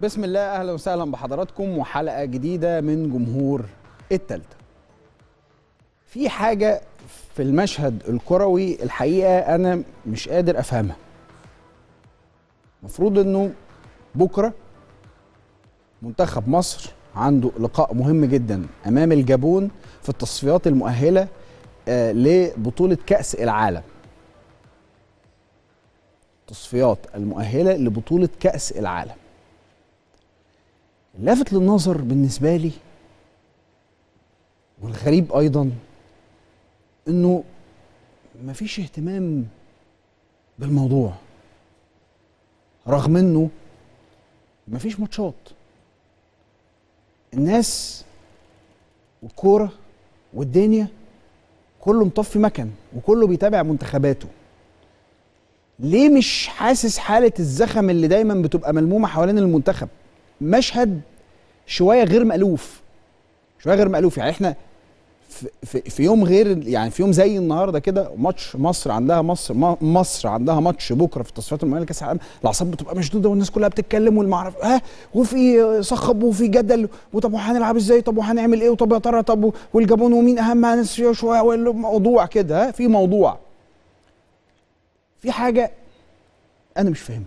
بسم الله اهلا وسهلا بحضراتكم وحلقه جديده من جمهور التالتة في حاجه في المشهد الكروي الحقيقه انا مش قادر افهمها المفروض انه بكره منتخب مصر عنده لقاء مهم جدا امام الجابون في التصفيات المؤهله آه لبطوله كاس العالم التصفيات المؤهله لبطوله كاس العالم اللافت للنظر بالنسبه لي والغريب ايضا انه مفيش اهتمام بالموضوع رغم انه مفيش ماتشات الناس والكوره والدنيا كله مطفي مكن وكله بيتابع منتخباته ليه مش حاسس حاله الزخم اللي دايما بتبقى ملمومه حوالين المنتخب مشهد شويه غير مألوف شويه غير مألوف يعني احنا في, في, في يوم غير يعني في يوم زي النهارده كده ماتش مصر عندها مصر مصر عندها ماتش بكره في التصفيات المؤهله لكاس العالم الاعصاب بتبقى مشدوده والناس كلها بتتكلم والمعرف ها وفي صخب وفي جدل وطب وهنلعب ازاي طب وهنعمل ايه وطب يا ترى طب والجابون ومين اهم ناس فيها شويه موضوع كده ها في موضوع في حاجه انا مش فاهمها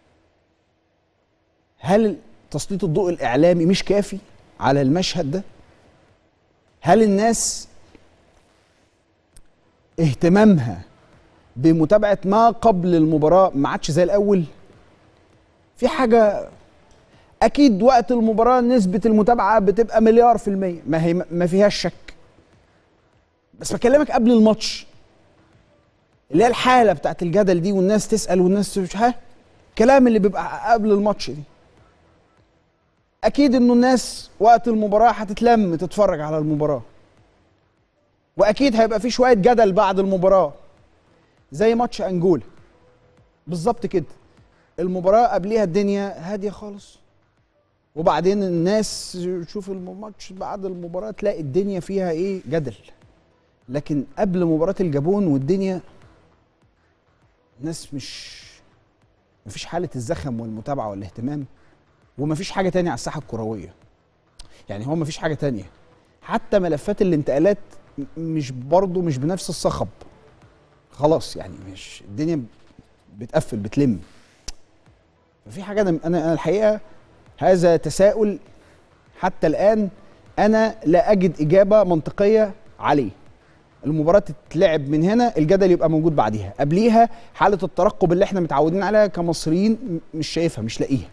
هل تسليط الضوء الاعلامي مش كافي على المشهد ده هل الناس اهتمامها بمتابعه ما قبل المباراه ما عادش زي الاول في حاجه اكيد وقت المباراه نسبه المتابعه بتبقى مليار في الميه ما هي ما فيهاش شك بس بكلمك قبل الماتش اللي هي الحاله بتاعت الجدل دي والناس تسال والناس مش ها الكلام اللي بيبقى قبل الماتش دي اكيد انه الناس وقت المباراه هتتلم تتفرج على المباراه واكيد هيبقى في شويه جدل بعد المباراه زي ماتش انجولا بالظبط كده المباراه قبليها الدنيا هاديه خالص وبعدين الناس تشوف الماتش بعد المباراه تلاقي الدنيا فيها ايه جدل لكن قبل مباراه الجابون والدنيا الناس مش مفيش حاله الزخم والمتابعه والاهتمام ومفيش حاجه تانية على الساحه الكرويه يعني هو مفيش حاجه تانية حتى ملفات الانتقالات مش برضه مش بنفس الصخب خلاص يعني مش الدنيا بتقفل بتلم ففي حاجه انا انا الحقيقه هذا تساؤل حتى الان انا لا اجد اجابه منطقيه عليه المباراة تتلعب من هنا الجدل يبقى موجود بعديها قبليها حالة الترقب اللي احنا متعودين عليها كمصريين مش شايفها مش لاقيها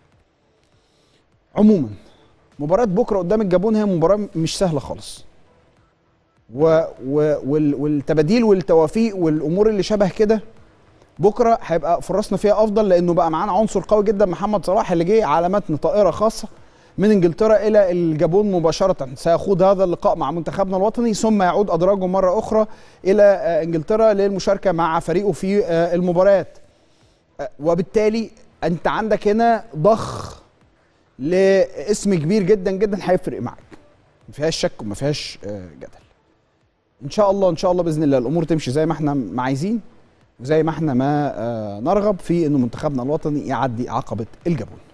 عموما مباراة بكرة قدام الجابون هي مباراة مش سهلة خالص و و وال والتباديل والتوافيق والامور اللي شبه كده بكره هيبقى فرصنا فيها افضل لانه بقى معانا عنصر قوي جدا محمد صلاح اللي جه على متن طائره خاصه من انجلترا الى الجابون مباشره سيخوض هذا اللقاء مع منتخبنا الوطني ثم يعود ادراجه مره اخرى الى انجلترا للمشاركه مع فريقه في المباريات وبالتالي انت عندك هنا ضخ لاسم كبير جدا جدا هيفرق معاك ما فيهاش شك وما فيهاش جدل ان شاء الله ان شاء الله باذن الله الامور تمشي زي ما احنا عايزين وزي ما احنا ما نرغب في انه منتخبنا الوطني يعدي عقبه الجابون